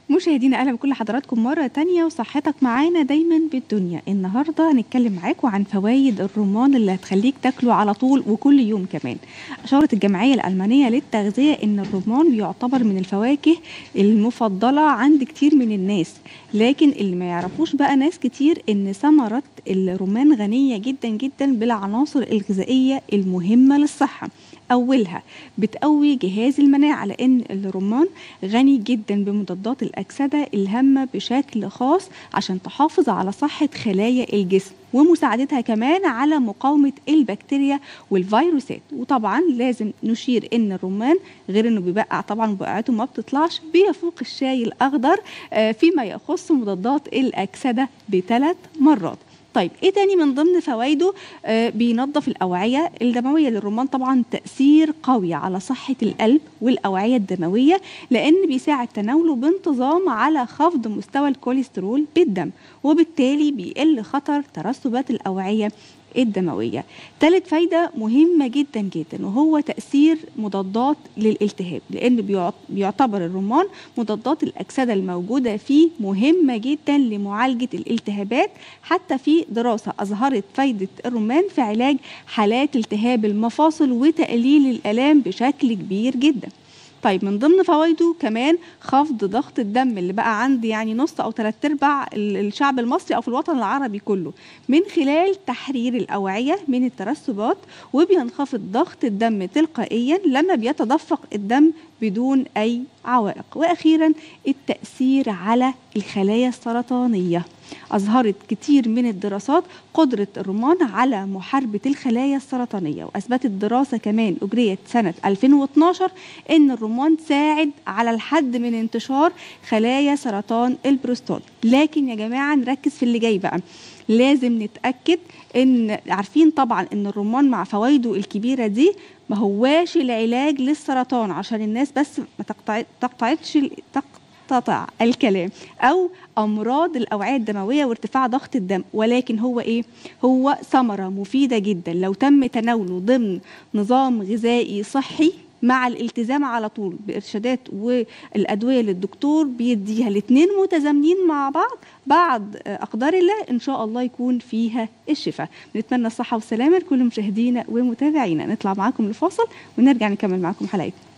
مشاهدينا اهلا بكل حضراتكم مره تانية وصحتك معانا دايما بالدنيا النهارده هنتكلم معاكم عن فوائد الرمان اللي هتخليك تاكله على طول وكل يوم كمان اشارت الجمعيه الالمانيه للتغذيه ان الرمان بيعتبر من الفواكه المفضله عند كتير من الناس لكن اللي ما يعرفوش بقى ناس كتير ان ثمره الرمان غنيه جدا جدا بالعناصر الغذائيه المهمه للصحه اولها بتقوي جهاز المناعه لان الرمان غني جدا بمضادات الاكسده الهامه بشكل خاص عشان تحافظ على صحه خلايا الجسم ومساعدتها كمان على مقاومه البكتيريا والفيروسات وطبعا لازم نشير ان الرمان غير انه بيبقع طبعا بقعته ما بتطلعش بيفوق الشاي الاخضر فيما يخص مضادات الاكسده بثلاث مرات طيب ايه تاني من ضمن فوائده آه بينظف الاوعيه الدمويه للرمان طبعا تاثير قوي على صحه القلب والاوعيه الدمويه لان بيساعد تناوله بانتظام على خفض مستوى الكوليسترول بالدم وبالتالي بيقل خطر ترسبات الاوعيه الدموية ثالث فايدة مهمة جدا جدا وهو تأثير مضادات للالتهاب لأن بيعتبر الرمان مضادات الأكسدة الموجودة فيه مهمة جدا لمعالجة الالتهابات حتى في دراسة أظهرت فايدة الرمان في علاج حالات التهاب المفاصل وتقليل الآلام بشكل كبير جدا طيب من ضمن فوائده كمان خفض ضغط الدم اللي بقى عند يعني نص او ثلاث ارباع الشعب المصري او في الوطن العربي كله من خلال تحرير الاوعيه من الترسبات وبينخفض ضغط الدم تلقائيا لما بيتدفق الدم بدون اي عوائق واخيرا التاثير على الخلايا السرطانيه أظهرت كتير من الدراسات قدرة الرمان على محاربة الخلايا السرطانية وأثبتت دراسة كمان أجريت سنة 2012 إن الرمان ساعد على الحد من انتشار خلايا سرطان البروستات لكن يا جماعة نركز في اللي جاي بقى لازم نتأكد إن عارفين طبعا إن الرمان مع فوائده الكبيرة دي ما هواش العلاج للسرطان عشان الناس بس ما تقطعتش تقطع الكلام او امراض الاوعيه الدمويه وارتفاع ضغط الدم ولكن هو ايه هو ثمره مفيده جدا لو تم تناوله ضمن نظام غذائي صحي مع الالتزام على طول بارشادات والادويه اللي الدكتور بيديها الاثنين متزامنين مع بعض بعد اقدار الله ان شاء الله يكون فيها الشفاء بنتمنى الصحه والسلامه لكل مشاهدينا ومتابعينا نطلع معاكم لفاصل ونرجع نكمل معاكم حلقتنا